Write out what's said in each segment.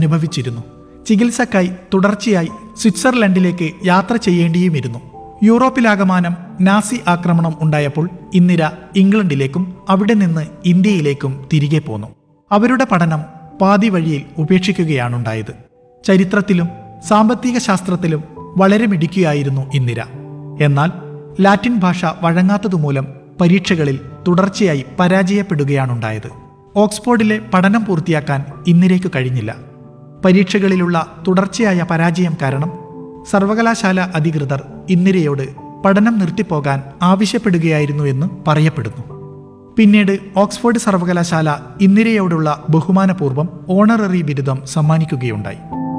അനുഭവിച്ചിരുന്നു ചികിത്സക്കായി തുടർച്ചയായി സ്വിറ്റ്സർലൻഡിലേക്ക് യാത്ര ചെയ്യേണ്ടിയുമിരുന്നു യൂറോപ്പിലാകമാനം നാസി ആക്രമണം ഉണ്ടായപ്പോൾ ഇന്ദിര ഇംഗ്ലണ്ടിലേക്കും അവിടെ നിന്ന് ഇന്ത്യയിലേക്കും തിരികെ പോന്നു അവരുടെ പഠനം പാതി വഴിയിൽ ഉപേക്ഷിക്കുകയാണുണ്ടായത് ചരിത്രത്തിലും സാമ്പത്തിക ശാസ്ത്രത്തിലും വളരെ മിടുക്കിയായിരുന്നു ഇന്ദിര എന്നാൽ ലാറ്റിൻ ഭാഷ വഴങ്ങാത്തതുമൂലം പരീക്ഷകളിൽ തുടർച്ചയായി പരാജയപ്പെടുകയാണുണ്ടായത് ഓക്സ്ഫോർഡിലെ പഠനം പൂർത്തിയാക്കാൻ ഇന്ദിരയ്ക്ക് കഴിഞ്ഞില്ല പരീക്ഷകളിലുള്ള തുടർച്ചയായ പരാജയം കാരണം സർവകലാശാല അധികൃതർ ഇന്ദിരയോട് പഠനം നിർത്തിപ്പോകാൻ ആവശ്യപ്പെടുകയായിരുന്നു എന്ന് പറയപ്പെടുന്നു പിന്നീട് ഓക്സ്ഫോർഡ് സർവകലാശാല ഇന്ദിരയോടുള്ള ബഹുമാനപൂർവ്വം ഓണററി ബിരുദം സമ്മാനിക്കുകയുണ്ടായി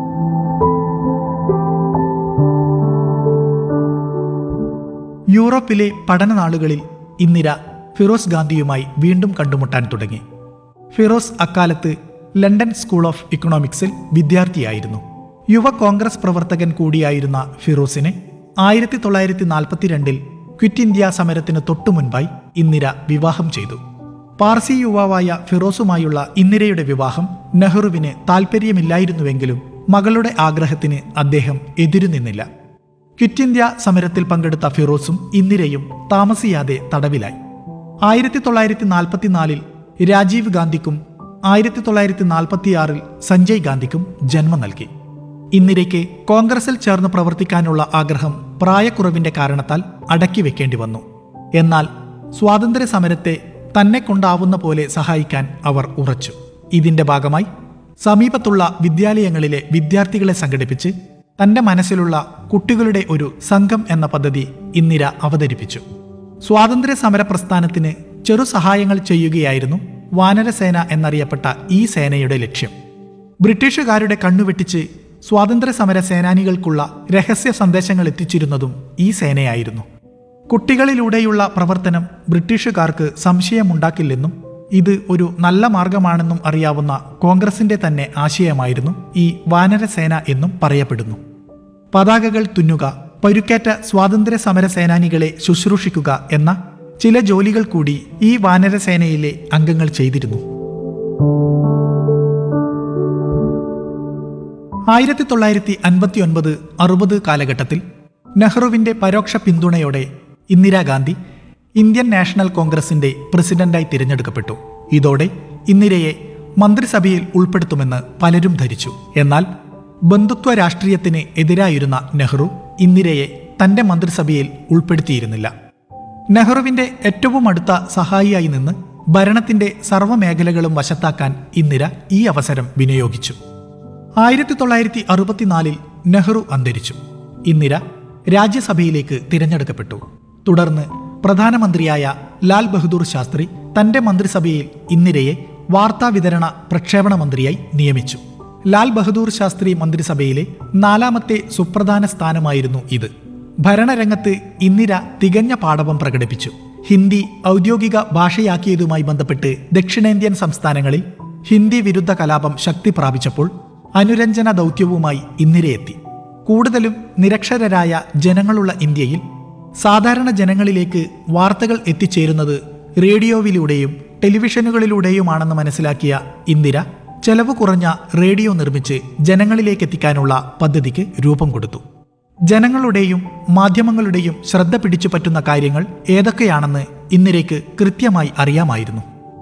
യൂറോപ്പിലെ പഠനനാളുകളിൽ ഇന്ദിര ഫിറോസ് ഗാന്ധിയുമായി വീണ്ടും കണ്ടുമുട്ടാൻ തുടങ്ങി ഫിറോസ് അക്കാലത്ത് ലണ്ടൻ സ്കൂൾ ഓഫ് ഇക്കണോമിക്സിൽ വിദ്യാർത്ഥിയായിരുന്നു യുവ കോൺഗ്രസ് പ്രവർത്തകൻ കൂടിയായിരുന്ന ഫിറോസിനെ ആയിരത്തി തൊള്ളായിരത്തി നാൽപ്പത്തിരണ്ടിൽ ക്വിറ്റ് ഇന്ത്യ സമരത്തിന് തൊട്ടുമുൻപായി ഇന്ദിര വിവാഹം ചെയ്തു പാർസി യുവാവായ ഫിറോസുമായുള്ള ഇന്ദിരയുടെ വിവാഹം നെഹ്റുവിന് താൽപ്പര്യമില്ലായിരുന്നുവെങ്കിലും മകളുടെ ആഗ്രഹത്തിന് അദ്ദേഹം എതിരുനിന്നില്ല ക്വിറ്റ് ഇന്ത്യ സമരത്തിൽ പങ്കെടുത്ത ഫിറോസും ഇന്ദിരയും താമസിയാതെ തടവിലായി ആയിരത്തി തൊള്ളായിരത്തി നാൽപ്പത്തിനാലിൽ രാജീവ് ഗാന്ധിക്കും ആയിരത്തി തൊള്ളായിരത്തി നാൽപ്പത്തിയാറിൽ സഞ്ജയ് ഗാന്ധിക്കും ജന്മം നൽകി ഇന്ദിരയ്ക്ക് കോൺഗ്രസിൽ ചേർന്ന് പ്രവർത്തിക്കാനുള്ള ആഗ്രഹം പ്രായക്കുറവിന്റെ കാരണത്താൽ അടക്കി വെക്കേണ്ടി വന്നു എന്നാൽ സ്വാതന്ത്ര്യ സമരത്തെ തന്നെ കൊണ്ടാവുന്ന പോലെ സഹായിക്കാൻ അവർ ഉറച്ചു ഇതിന്റെ ഭാഗമായി സമീപത്തുള്ള വിദ്യാലയങ്ങളിലെ വിദ്യാർത്ഥികളെ സംഘടിപ്പിച്ച് തന്റെ മനസ്സിലുള്ള കുട്ടികളുടെ ഒരു സംഘം എന്ന പദ്ധതി ഇന്ദിര അവതരിപ്പിച്ചു സ്വാതന്ത്ര്യ സമര പ്രസ്ഥാനത്തിന് ചെറു സഹായങ്ങൾ ചെയ്യുകയായിരുന്നു വാനരസേന എന്നറിയപ്പെട്ട ഈ സേനയുടെ ലക്ഷ്യം ബ്രിട്ടീഷുകാരുടെ കണ്ണുവെട്ടിച്ച് സ്വാതന്ത്ര്യ സമര സേനാനികൾക്കുള്ള രഹസ്യ സന്ദേശങ്ങൾ എത്തിച്ചിരുന്നതും ഈ സേനയായിരുന്നു കുട്ടികളിലൂടെയുള്ള പ്രവർത്തനം ബ്രിട്ടീഷുകാർക്ക് സംശയമുണ്ടാക്കില്ലെന്നും ഇത് ഒരു നല്ല മാർഗമാണെന്നും അറിയാവുന്ന കോൺഗ്രസിന്റെ തന്നെ ആശയമായിരുന്നു ഈ വാനരസേന എന്നും പറയപ്പെടുന്നു പതാകകൾ തുന്നുക പരുക്കേറ്റ സ്വാതന്ത്ര്യ സമര സേനാനികളെ ശുശ്രൂഷിക്കുക എന്ന ചില ജോലികൾ കൂടി ഈ വാനരസേനയിലെ അംഗങ്ങൾ ചെയ്തിരുന്നു ആയിരത്തി തൊള്ളായിരത്തി അൻപത്തി ഒൻപത് അറുപത് കാലഘട്ടത്തിൽ നെഹ്റുവിന്റെ പരോക്ഷ പിന്തുണയോടെ ഇന്ദിരാഗാന്ധി ഇന്ത്യൻ നാഷണൽ കോൺഗ്രസിന്റെ പ്രസിഡന്റായി തിരഞ്ഞെടുക്കപ്പെട്ടു ഇതോടെ ഇന്ദിരയെ മന്ത്രിസഭയിൽ ഉൾപ്പെടുത്തുമെന്ന് പലരും ധരിച്ചു എന്നാൽ ബന്ധുത്വ രാഷ്ട്രീയത്തിന് എതിരായിരുന്ന നെഹ്റു ഇന്ദിരയെ തന്റെ മന്ത്രിസഭയിൽ ഉൾപ്പെടുത്തിയിരുന്നില്ല നെഹ്റുവിന്റെ ഏറ്റവും അടുത്ത സഹായിയായി നിന്ന് ഭരണത്തിന്റെ സർവ്വമേഖലകളും വശത്താക്കാൻ ഇന്ദിര ഈ അവസരം വിനിയോഗിച്ചു ആയിരത്തി തൊള്ളായിരത്തി അറുപത്തിനാലിൽ നെഹ്റു അന്തരിച്ചു ഇന്ദിര രാജ്യസഭയിലേക്ക് തിരഞ്ഞെടുക്കപ്പെട്ടു തുടർന്ന് പ്രധാനമന്ത്രിയായ ലാൽ ബഹദൂർ ശാസ്ത്രി തന്റെ മന്ത്രിസഭയിൽ ഇന്ദിരയെ വാർത്താവിതരണ പ്രക്ഷേപണ മന്ത്രിയായി നിയമിച്ചു ലാൽ ബഹദൂർ ശാസ്ത്രി മന്ത്രിസഭയിലെ നാലാമത്തെ സുപ്രധാന സ്ഥാനമായിരുന്നു ഇത് ഭരണരംഗത്ത് ഇന്ദിര തികഞ്ഞ പാടവം പ്രകടിപ്പിച്ചു ഹിന്ദി ഔദ്യോഗിക ഭാഷയാക്കിയതുമായി ബന്ധപ്പെട്ട് ദക്ഷിണേന്ത്യൻ സംസ്ഥാനങ്ങളിൽ ഹിന്ദി വിരുദ്ധ കലാപം ശക്തി പ്രാപിച്ചപ്പോൾ അനുരഞ്ജന ദൗത്യവുമായി ഇന്ദിരയെത്തി കൂടുതലും നിരക്ഷരരായ ജനങ്ങളുള്ള ഇന്ത്യയിൽ സാധാരണ ജനങ്ങളിലേക്ക് വാർത്തകൾ എത്തിച്ചേരുന്നത് റേഡിയോവിലൂടെയും ടെലിവിഷനുകളിലൂടെയുമാണെന്ന് മനസ്സിലാക്കിയ ഇന്ദിര ചെലവ് കുറഞ്ഞ റേഡിയോ നിർമ്മിച്ച് ജനങ്ങളിലേക്ക് എത്തിക്കാനുള്ള പദ്ധതിക്ക് രൂപം കൊടുത്തു ജനങ്ങളുടെയും മാധ്യമങ്ങളുടെയും ശ്രദ്ധ പിടിച്ചു പറ്റുന്ന കാര്യങ്ങൾ ഏതൊക്കെയാണെന്ന് ഇന്ദിരയ്ക്ക് കൃത്യമായി അറിയാമായിരുന്നു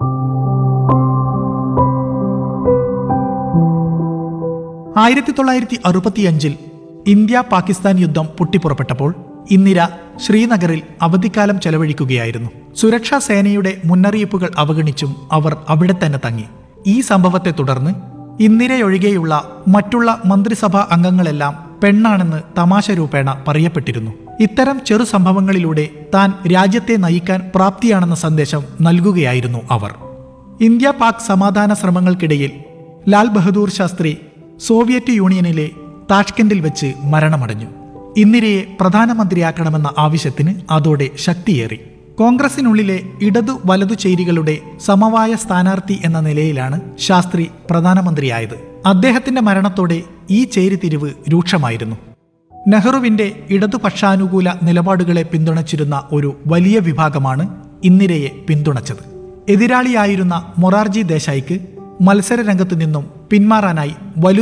ആയിരത്തി തൊള്ളായിരത്തി അറുപത്തിയഞ്ചിൽ ഇന്ത്യ പാകിസ്ഥാൻ യുദ്ധം പൊട്ടിപ്പുറപ്പെട്ടപ്പോൾ ഇന്ദിര ശ്രീനഗറിൽ അവധിക്കാലം ചെലവഴിക്കുകയായിരുന്നു സുരക്ഷാ സേനയുടെ മുന്നറിയിപ്പുകൾ അവഗണിച്ചും അവർ അവിടെ തന്നെ തങ്ങി ഈ സംഭവത്തെ തുടർന്ന് ഇന്ദിരയൊഴികെയുള്ള മറ്റുള്ള മന്ത്രിസഭാ അംഗങ്ങളെല്ലാം പെണ്ണാണെന്ന് തമാശ രൂപേണ പറയപ്പെട്ടിരുന്നു ഇത്തരം ചെറു സംഭവങ്ങളിലൂടെ താൻ രാജ്യത്തെ നയിക്കാൻ പ്രാപ്തിയാണെന്ന സന്ദേശം നൽകുകയായിരുന്നു അവർ ഇന്ത്യ പാക് സമാധാന ശ്രമങ്ങൾക്കിടയിൽ ലാൽ ബഹദൂർ ശാസ്ത്രി സോവിയറ്റ് യൂണിയനിലെ താഷ്കെൻഡിൽ വെച്ച് മരണമടഞ്ഞു ഇന്ദിരയെ പ്രധാനമന്ത്രിയാക്കണമെന്ന ആവശ്യത്തിന് അതോടെ ശക്തിയേറി കോൺഗ്രസിനുള്ളിലെ ഇടതു വലതു ചേരികളുടെ സമവായ സ്ഥാനാർത്ഥി എന്ന നിലയിലാണ് ശാസ്ത്രി പ്രധാനമന്ത്രിയായത് അദ്ദേഹത്തിന്റെ മരണത്തോടെ ഈ ചേരിതിരിവ് രൂക്ഷമായിരുന്നു നെഹ്റുവിന്റെ ഇടതുപക്ഷാനുകൂല നിലപാടുകളെ പിന്തുണച്ചിരുന്ന ഒരു വലിയ വിഭാഗമാണ് ഇന്ദിരയെ പിന്തുണച്ചത് എതിരാളിയായിരുന്ന മൊറാർജി ദേശായിക്ക് മത്സര രംഗത്തു നിന്നും പിന്മാറാനായി വലു